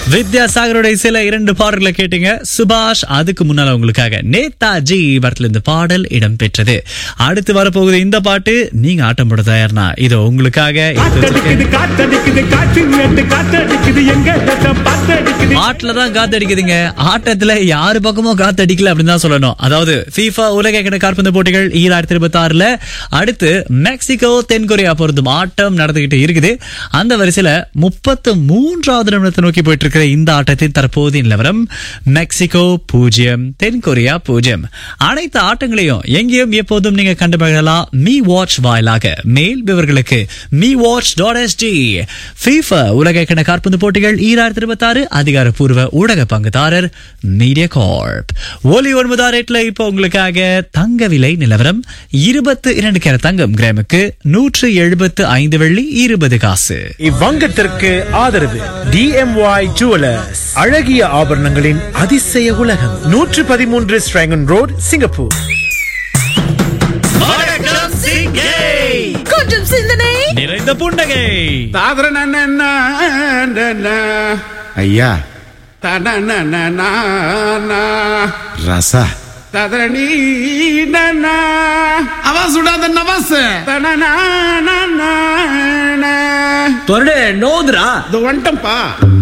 வித்யாசாகரோட சில இரண்டு பாடல்களை கேட்டீங்க சுபாஷ் அதுக்கு முன்னால உங்களுக்காக நேதாஜி படத்துல இந்த பாடல் இடம்பெற்றது அடுத்து வரப்போகுது இந்த பாட்டு நீங்க ஆட்டம் போட தயார்னா இது உங்களுக்காக எடுத்து வச்சிருக்கேன். காத்தடிக்குது காத்தடிக்குது காற்று நேட்டு காத்தடிக்குது எங்க இடத்தை பார்த்தடிக்குது ஆட்டுல தான் காத்தடிக்குதுங்க ஆட்டத்துல யாரு பக்கமும் காத்தடிக்கல அப்படின்னு தான் சொல்லணும் அதாவது FIFA உலக கிண காற்பந்து போட்டிகள் ஈராயிரத்தி இருபத்தி ஆறுல அடுத்து மெக்சிகோ தென்கொரியா பொருந்தும் ஆட்டம் நடந்துகிட்டு இருக்குது அந்த வரிசையில முப்பத்து மூன்றாவது நிமிடத்தை நோக்கி போயிட்டு இருக்கிற இந்த ஆட்டத்தின் தற்போதைய நிலவரம் மெக்சிகோ பூஜ்ஜியம் தென்கொரியா பூஜ்ஜியம் அனைத்து ஆட்டங்களையும் எங்கேயும் எப்போதும் நீங்க கண்டுபிடிக்கலாம் மீ வாட்ச் வாயிலாக மேல் விவர்களுக்கு me watch dot SG FIFA உலக கிண காற்பந்து போட்டிகள் ஈராயிரத்தி இருபத்தி ஆறு அதிகாரப்பூர்வ ஊடக பங்குதாரர் மீடியா கார்ப் ஒலி ஒன்பதாம் ரேட்ல இப்போ உங்களுக்காக தங்க விலை நிலவரம் இருபத்து இரண்டு கேர தங்கம் கிராமுக்கு நூற்று எழுபத்து ஐந்து வெள்ளி இருபது காசு இவ்வங்கத்திற்கு ஆதரவு டிஎம்ஒய் ஜுவலர்ஸ் அழகிய ஆபரணங்களின் அதிசய உலகம் நூற்று பதிமூன்று ஸ்ட்ராங்கன் ரோட் சிங்கப்பூர் வணக்கம் சிங்கை கொஞ்சம் சிந்தனை நிறைந்த புன்னகை ஐயா ரசா அவன் சுடாத நவாஸ் தொரடு நோதுரா இது வந்துட்டம்பா